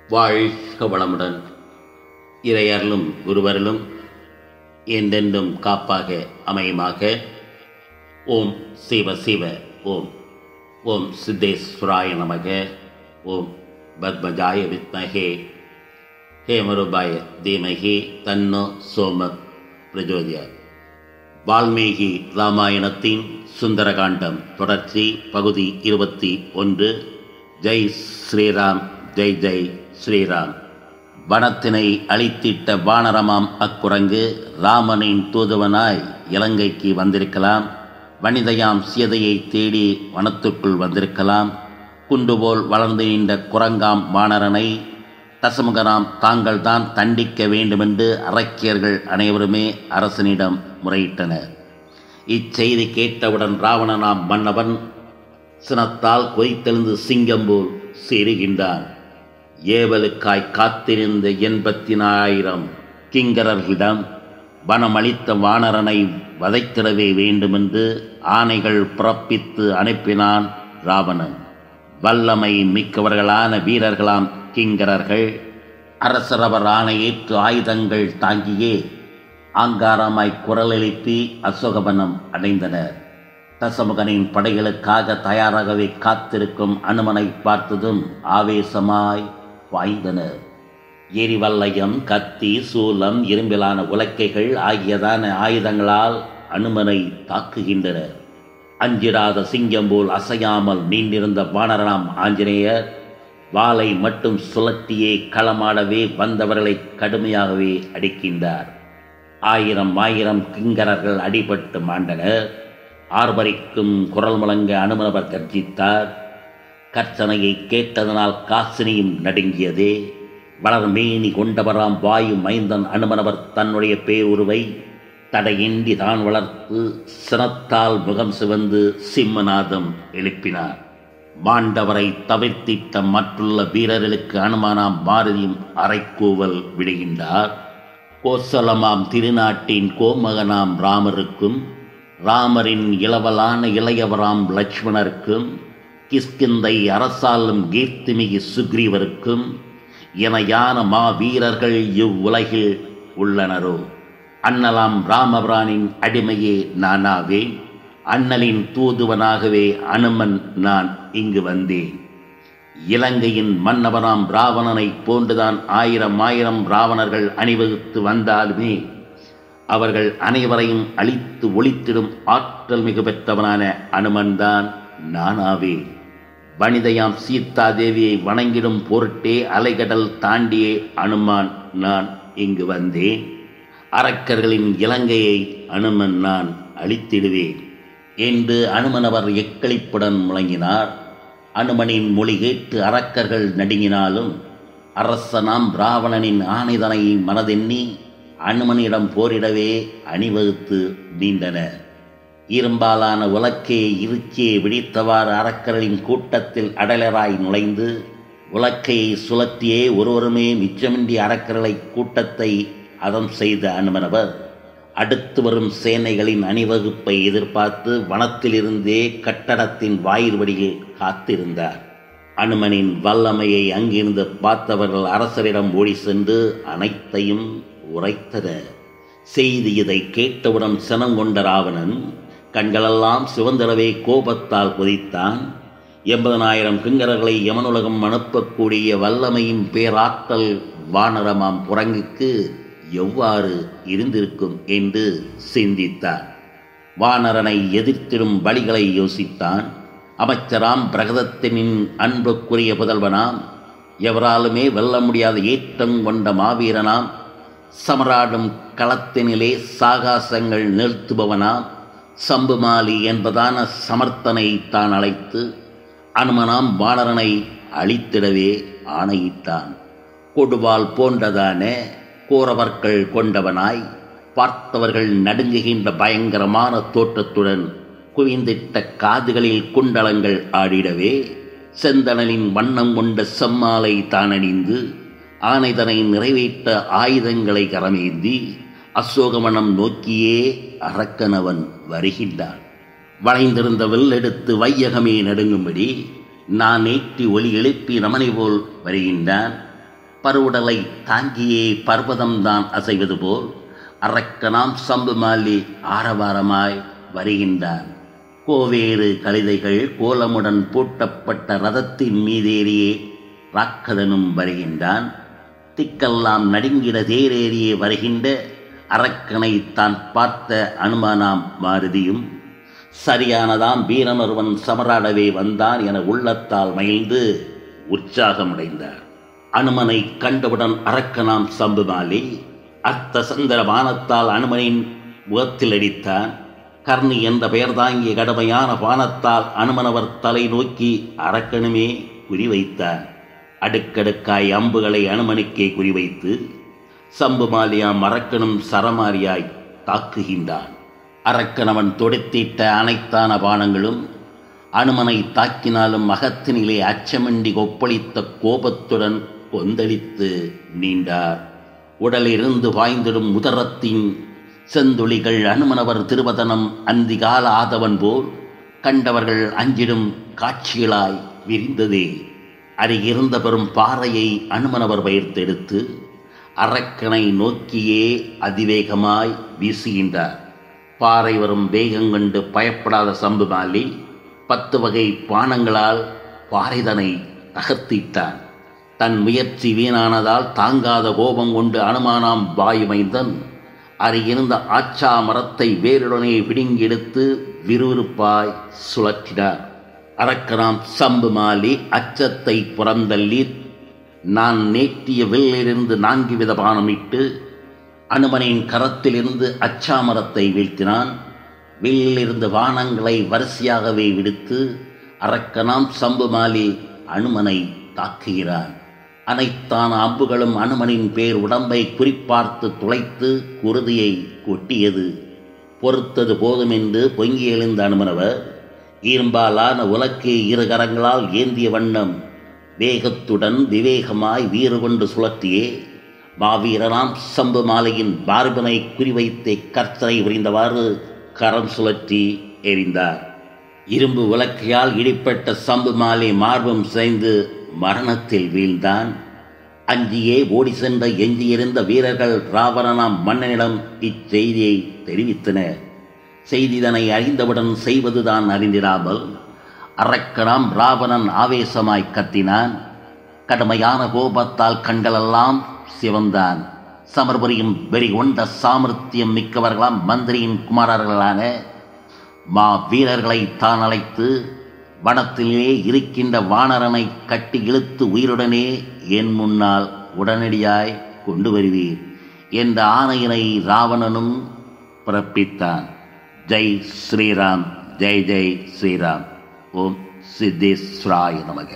வாழ்க வளமுடன் இறையர்களும் குருவர்களும் என்றென்றும் காப்பாக அமையுமாக ஓம் சிவ சிவ ஓம் ஓம் சித்தேஸ்வராய நமக ஓம் பத்மஜாய வித்மகே ஹேமரூபாய தீமகி தன்னோ சோம பிரஜோதியா வால்மீகி ராமாயணத்தின் சுந்தரகாண்டம் தொடர்ச்சி பகுதி இருபத்தி ஒன்று ஜெய் ஸ்ரீராம் ஜெய் ஜெய் ஸ்ரீராம் வனத்தினை அழித்திட்ட வானரமாம் அக்குரங்கு ராமனின் தூதுவனாய் இலங்கைக்கு வந்திருக்கலாம் வனிதையாம் சீதையை தேடி வனத்துக்குள் வந்திருக்கலாம் குண்டுபோல் வளர்ந்து நின்ற குரங்காம் வானரனை தசமுகராம் தாங்கள்தான் தண்டிக்க வேண்டுமென்று அரக்கியர்கள் அனைவருமே அரசனிடம் முறையிட்டனர் இச்செய்தி கேட்டவுடன் ராவணனாம் மன்னவன் சினத்தால் கொய்த்தெழுந்து சிங்கம் போல் சீறுகின்றான் ஏவலுக்காய் காத்திருந்த எண்பத்தினாயிரம் கிங்கரர்களிடம் வனமளித்த வானரனை வதைத்திடவே வேண்டுமென்று ஆணைகள் பிறப்பித்து அனுப்பினான் ராவணன் வல்லமை மிக்கவர்களான வீரர்களாம் கிங்கரர்கள் அரசரவர் ஆணையேற்று ஆயுதங்கள் தாங்கியே ஆங்காரமாய் குரல் எழுப்பி அசோகவனம் அடைந்தனர் தசமுகனின் படைகளுக்காக தயாராகவே காத்திருக்கும் அனுமனை பார்த்ததும் ஆவேசமாய் பாய்ந்தனர் எரிவல்லயம் கத்தி சூலம் இரும்பிலான உலக்கைகள் ஆகியதான ஆயுதங்களால் அனுமனை தாக்குகின்றனர் அஞ்சிடாத சிங்கம் போல் அசையாமல் நீண்டிருந்த வானரனாம் ஆஞ்சநேயர் வாளை மட்டும் சுழற்றியே களமாடவே வந்தவர்களை கடுமையாகவே அடிக்கின்றார் ஆயிரம் ஆயிரம் கிங்கரர்கள் அடிபட்டு மாண்டனர் ஆர்ப்பரிக்கும் குரல் முழங்க அனுமனவர் கர்ஜித்தார் கர்ச்சனையை கேட்டதனால் காசினியும் நடுங்கியதே வளர்மேனி கொண்டவராம் வாயு மைந்தன் அனுமனவர் தன்னுடைய பேருருவை தடையின்றி தான் வளர்த்து சினத்தால் முகம் சிவந்து சிம்மநாதம் எழுப்பினார் மாண்டவரை தவிர்த்திட்ட மற்றுள்ள வீரர்களுக்கு அனுமானாம் பாரதியும் அரைக்கூவல் விடுகின்றார் கோசலமாம் திருநாட்டின் கோமகனாம் ராமருக்கும் ராமரின் இளவலான இளையவராம் லட்சுமணருக்கும் கிஷ்கிந்தை அரசாலும் கீர்த்திமிகு சுக்ரீவருக்கும் இணையான மா வீரர்கள் இவ்வுலகில் உள்ளனரோ அண்ணலாம் ராமபிரானின் அடிமையே நானாவேன் அண்ணலின் தூதுவனாகவே அனுமன் நான் இங்கு வந்தேன் இலங்கையின் மன்னவனாம் ராவணனை போன்றுதான் ஆயிரம் ஆயிரம் ராவணர்கள் அணிவகுத்து வந்தாலுமே அவர்கள் அனைவரையும் அழித்து ஒழித்திடும் ஆற்றல் மிகு பெற்றவனான அனுமன்தான் நானாவே வனிதையாம் சீதா தேவியை வணங்கிடும் பொருட்டே அலைகடல் தாண்டியே அனுமான் நான் இங்கு வந்தேன் அரக்கர்களின் இலங்கையை அனுமன் நான் அழித்திடுவேன் என்று அனுமனவர் எக்களிப்புடன் முழங்கினார் அனுமனின் மொழி கேட்டு அரக்கர்கள் நடுங்கினாலும் அரசனாம் ராவணனின் ஆணைதனை மனதெண்ணி அனுமனிடம் போரிடவே அணிவகுத்து நீண்டனர் இரும்பாலான உலக்கே இருக்கியே விழித்தவாறு அரக்கர்களின் கூட்டத்தில் அடலராய் நுழைந்து உலக்கையை சுழற்றியே ஒருவருமே மிச்சமின்றி அரக்கர்களை கூட்டத்தை அதம் செய்த அனுமனவர் அடுத்து வரும் சேனைகளின் அணிவகுப்பை எதிர்பார்த்து வனத்திலிருந்தே கட்டடத்தின் வாயில் வழியில் காத்திருந்தார் அனுமனின் வல்லமையை அங்கிருந்து பார்த்தவர்கள் அரசரிடம் ஓடி சென்று அனைத்தையும் உரைத்தனர் செய்தி இதை கேட்டவுடன் சினம் கொண்ட ராவணன் கண்களெல்லாம் சிவந்திரவே கோபத்தால் குதித்தான் எண்பதனாயிரம் கிங்கரர்களை யமனுலகம் அனுப்பக்கூடிய வல்லமையின் பேராற்றல் வானரமாம் புறங்குக்கு எவ்வாறு இருந்திருக்கும் என்று சிந்தித்தார் வானரனை எதிர்த்திடும் வழிகளை யோசித்தான் அமைச்சராம் பிரகதத்தினின் அன்புக்குரிய புதல்வனாம் எவராலுமே வெல்ல முடியாத ஏற்றம் கொண்ட மாவீரனாம் சமராடும் களத்தினிலே சாகாசங்கள் நிறுத்துபவனாம் சம்புமாலி என்பதான சமர்த்தனை தான் அழைத்து அனுமனாம் வானரனை அழித்திடவே ஆணையிட்டான் கொடுவால் போன்றதான கோரவர்கள் கொண்டவனாய் பார்த்தவர்கள் நடுங்குகின்ற பயங்கரமான தோற்றத்துடன் குவிந்திட்ட காதுகளில் குண்டலங்கள் ஆடிடவே செந்தணலின் வண்ணம் கொண்ட செம்மாலை தானணிந்து ஆனைதனை நிறைவேற்ற ஆயுதங்களை கரமேந்தி அசோகவனம் நோக்கியே அரக்கனவன் வருகின்றான் வளைந்திருந்த வெள்ளெடுத்து வையகமே நடுங்கும்படி நான் ஏற்றி ஒலி எழுப்பி ரமணி போல் வருகின்றான் பருவுடலை தாங்கியே பர்வதம்தான் அசைவது போல் அரக்கனாம் சம்புமாலி ஆரவாரமாய் வருகின்றான் கோவேறு கழுதைகள் கோலமுடன் பூட்டப்பட்ட ரதத்தின் மீதேறியே ராக்கதனும் வருகின்றான் திக்கெல்லாம் நடுங்கிட தேரேறியே வருகின்ற அரக்கனை தான் பார்த்த அனுமானாம் மாருதியும் சரியானதாம் வீரனொருவன் சமராடவே வந்தான் என உள்ளத்தால் மகிழ்ந்து உற்சாகமடைந்தார் அனுமனை கண்டவுடன் அரக்கனாம் சம்புமாலி அர்த்த சந்திர வானத்தால் அனுமனின் முகத்தில் அடித்தான் கர்ணி என்ற பெயர் தாங்கிய கடுமையான பானத்தால் அனுமனவர் தலை நோக்கி அரக்கனுமே குறிவைத்தார் அடுக்கடுக்காய் அம்புகளை அனுமனுக்கே குறிவைத்து சம்புமாலியாம் அரக்கனும் சரமாரியாய் தாக்குகின்றான் அரக்கனவன் தொடுத்திட்ட அனைத்தான பானங்களும் அனுமனை தாக்கினாலும் அகத்தினிலே அச்சமின்றி கொப்பளித்த கோபத்துடன் கொந்தளித்து நீண்டார் உடலிருந்து வாய்ந்திடும் உதரத்தின் செந்துளிகள் அனுமனவர் திருவதனம் அந்திகால ஆதவன் போல் கண்டவர்கள் அஞ்சிடும் காட்சிகளாய் விரிந்ததே அருகிருந்த பெரும் பாறையை அனுமனவர் பயிர்த்தெடுத்து அரக்கனை நோக்கியே அதிவேகமாய் வீசுகின்றார் பாறை வரும் வேகம் கண்டு பயப்படாத சம்புமாலி பத்து வகை பானங்களால் பாறைதனை தகர்த்திட்டான் தன் முயற்சி வீணானதால் தாங்காத கோபம் கொண்டு அனுமானாம் வாயுமைந்தன் அருகிருந்த ஆச்சா மரத்தை வேருடனே பிடுங்கெடுத்து விறுவிறுப்பாய் சுழற்றினார் அரக்கனாம் சம்புமாலி அச்சத்தை புறந்தள்ளி நான் நேற்றிய வில்லிலிருந்து நான்கு வித பானமிட்டு அனுமனின் கரத்திலிருந்து அச்சாமரத்தை வீழ்த்தினான் வில்லிலிருந்து வானங்களை வரிசையாகவே விடுத்து அரக்கனாம் சம்புமாலி அனுமனை தாக்குகிறான் அனைத்தான அம்புகளும் அனுமனின் பேர் உடம்பை குறிப்பார்த்து துளைத்து குருதியை கொட்டியது பொறுத்தது போதும் என்று பொங்கி எழுந்த அனுமனவர் ஈர்ம்பாலான உலக்கு இரு கரங்களால் ஏந்திய வண்ணம் வேகத்துடன் விவேகமாய் வீறு கொண்டு சுழற்றியே மாவீரனாம் சம்பு மாலையின் பார்பனை குறிவைத்தே கர்த்தரை உறிந்தவாறு கரம் சுழற்றி எறிந்தார் இரும்பு உலக்கையால் இடிப்பட்ட சம்பு மாலை மார்பும் சேர்ந்து மரணத்தில் வீழ்ந்தான் அஞ்சியே ஓடி சென்ற எஞ்சியிருந்த வீரர்கள் ராவணனாம் மன்னனிடம் இச்செய்தியை தெரிவித்தனர் செய்திதனை அறிந்தவுடன் செய்வதுதான் அறிந்திராமல் அரக்கனாம் ராவணன் ஆவேசமாய் கத்தினான் கடுமையான கோபத்தால் கண்களெல்லாம் சிவந்தான் சமர்புரியும் வெறி கொண்ட சாமர்த்தியம் மிக்கவர்களாம் மந்திரியின் குமாரர்களான மா வீரர்களை தான் அழைத்து வனத்திலே இருக்கின்ற வானரனை கட்டி இழுத்து உயிருடனே என் முன்னால் உடனடியாய் கொண்டு வருவீர் என்ற ஆணையினை ராவணனும் பிறப்பித்தான் ஜெய் ஸ்ரீராம் ஜெய் ஜெய் ஸ்ரீராம் ஓம் சித்தேஸ்வராய நமக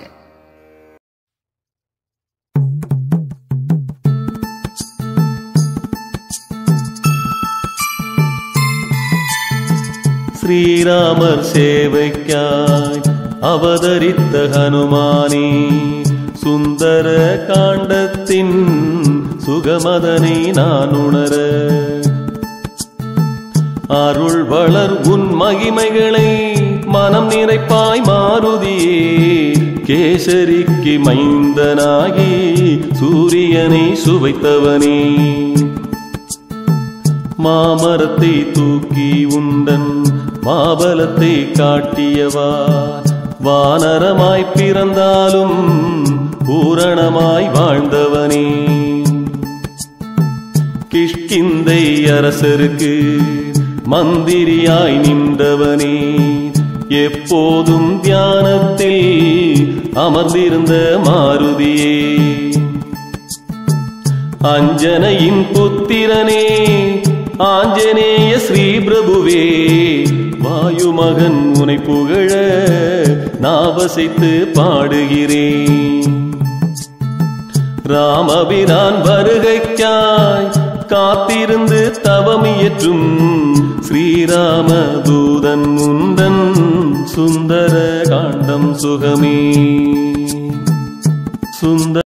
ஸ்ரீராமர் சேவைக்காய் அவதரித்த ஹனுமானே சுந்தர காண்டத்தின் சுகமதனை நான் உணர அருள் வளர் உன் மகிமைகளை மனம் நிறைப்பாய் மாருதியே கேசரிக்கு மைந்தனாகி சூரியனை சுவைத்தவனே மாமரத்தை தூக்கி உண்டன் மாபலத்தை காட்டியவார் வானரமாய் பிறந்தாலும் பூரணமாய் வாழ்ந்தவனே கிஷ்கிந்தை அரசருக்கு மந்திரியாய் நின்றவனே எப்போதும் தியானத்தில் அமர்ந்திருந்த மாருதியே அஞ்சனையின் புத்திரனே ஆஞ்சநேய ஸ்ரீ பிரபுவே வாயுமகன் உனை புகழ நாவசித்து பாடுகிறேன் ராமபிரான் வருகைக்காய் காத்திருந்து தவமியற்றும் ஸ்ரீராம தூதன் உந்தன் சுந்தர காண்டம் சுகமே சுந்தர